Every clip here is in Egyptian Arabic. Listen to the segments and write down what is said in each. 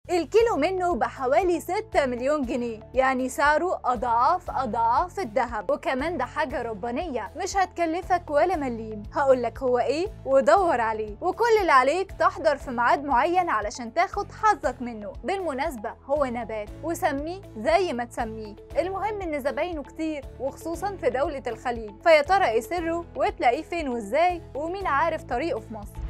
الكيلو منه بحوالي 6 مليون جنيه يعني سعره أضعاف أضعاف الذهب وكمان ده حاجة ربانية مش هتكلفك ولا مليم هقولك هو إيه ودور عليه وكل اللي عليك تحضر في ميعاد معين علشان تاخد حظك منه بالمناسبة هو نبات وسميه زي ما تسميه المهم إن زباينه كتير وخصوصا في دولة الخليج فيا ترى إيه سره وتلاقيه فين وإزاي ومين عارف طريقه في مصر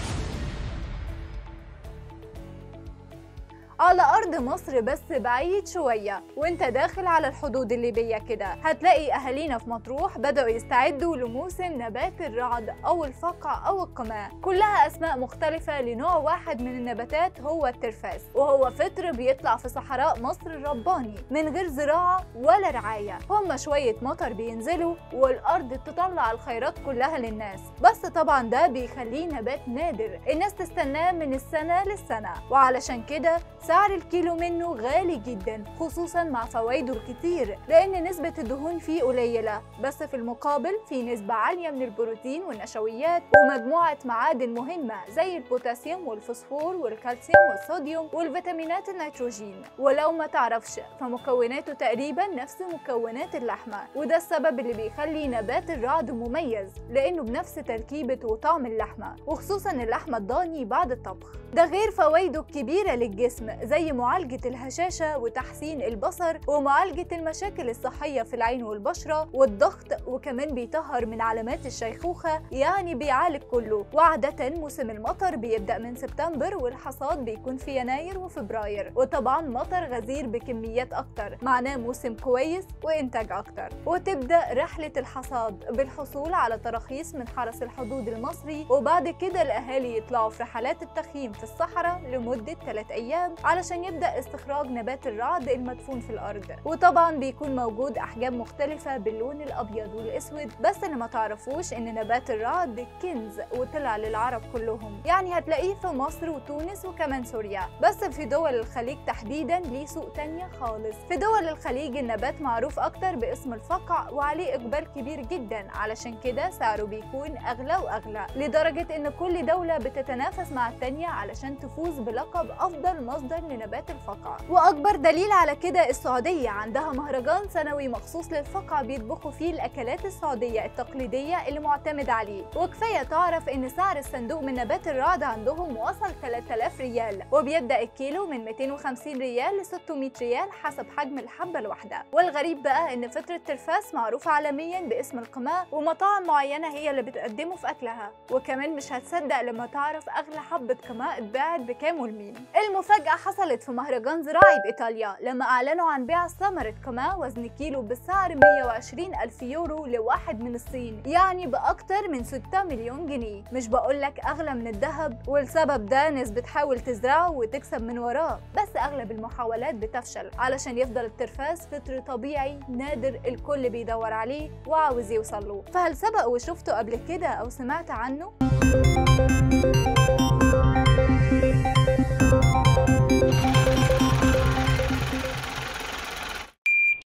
على أرض مصر بس بعيد شوية وانت داخل على الحدود الليبية كده هتلاقي أهالينا في مطروح بدأوا يستعدوا لموسم نبات الرعد أو الفقع أو القماع كلها أسماء مختلفة لنوع واحد من النباتات هو الترفاس وهو فطر بيطلع في صحراء مصر الرباني من غير زراعة ولا رعاية هما شوية مطر بينزلوا والأرض تطلع الخيرات كلها للناس بس طبعا ده بيخليه نبات نادر الناس تستناه من السنة للسنة وعلشان كده سعر الكيلو منه غالي جدا خصوصا مع فوائده الكتير لان نسبة الدهون فيه قليلة بس في المقابل في نسبة عالية من البروتين والنشويات ومجموعة معادن مهمة زي البوتاسيوم والفوسفور والكالسيوم والصوديوم والفيتامينات النيتروجين ولو ما تعرفش فمكوناته تقريبا نفس مكونات اللحمة وده السبب اللي بيخلي نبات الرعد مميز لانه بنفس تركيبة وطعم اللحمة وخصوصا اللحمة الضاني بعد الطبخ ده غير فوائده الكبيرة للجسم زي معالجة الهشاشة وتحسين البصر ومعالجة المشاكل الصحية في العين والبشرة والضغط وكمان بيطهر من علامات الشيخوخة يعني بيعالج كله وعادة موسم المطر بيبدأ من سبتمبر والحصاد بيكون في يناير وفبراير وطبعا مطر غزير بكميات أكتر معناه موسم كويس وإنتاج أكتر وتبدأ رحلة الحصاد بالحصول على تراخيص من حرس الحدود المصري وبعد كده الأهالي يطلعوا في رحلات التخييم في الصحراء لمدة 3 أيام علشان يبدأ استخراج نبات الرعد المدفون في الأرض وطبعا بيكون موجود أحجام مختلفة باللون الأبيض والأسود بس اللي ما تعرفوش إن نبات الرعد كنز وطلع للعرب كلهم يعني هتلاقيه في مصر وتونس وكمان سوريا بس في دول الخليج تحديدا ليه سوق تانية خالص في دول الخليج النبات معروف أكتر باسم الفقع وعليه إقبال كبير جدا علشان كده سعره بيكون أغلى وأغلى لدرجة إن كل دولة بتتنافس مع التانية علشان تفوز بلقب أفضل مصدر لنبات الفقع وأكبر دليل على كده السعودية عندها مهرجان سنوي مخصوص للفقع بيطبخوا فيه الأكلات السعودية التقليدية اللي معتمد عليه وكفاية تعرف إن سعر الصندوق من نبات الرعد عندهم وصل 3000 ريال وبيبدأ الكيلو من 250 ريال ل 600 ريال حسب حجم الحبة الواحدة والغريب بقى إن فطر الترفاس معروف عالميا باسم القماع ومطاعم معينة هي اللي بتقدمه في أكلها وكمان مش هتصدق لما تعرف أغلى حبة قماع اتباعت بكام والمين المفاجأة حصلت في مهرجان زراعي بإيطاليا لما أعلنوا عن بيع ثمرة قماع وزن كيلو بسعر 120 ألف يورو لواحد من الصين يعني بأكتر من 6 مليون جنيه مش بقولك أغلى من الذهب والسبب ده ناس بتحاول تزرعه وتكسب من وراه بس أغلب المحاولات بتفشل علشان يفضل الترفاس فطر طبيعي نادر الكل بيدور عليه وعاوز يوصل له فهل سبق وشفته قبل كده أو سمعت عنه؟ thank you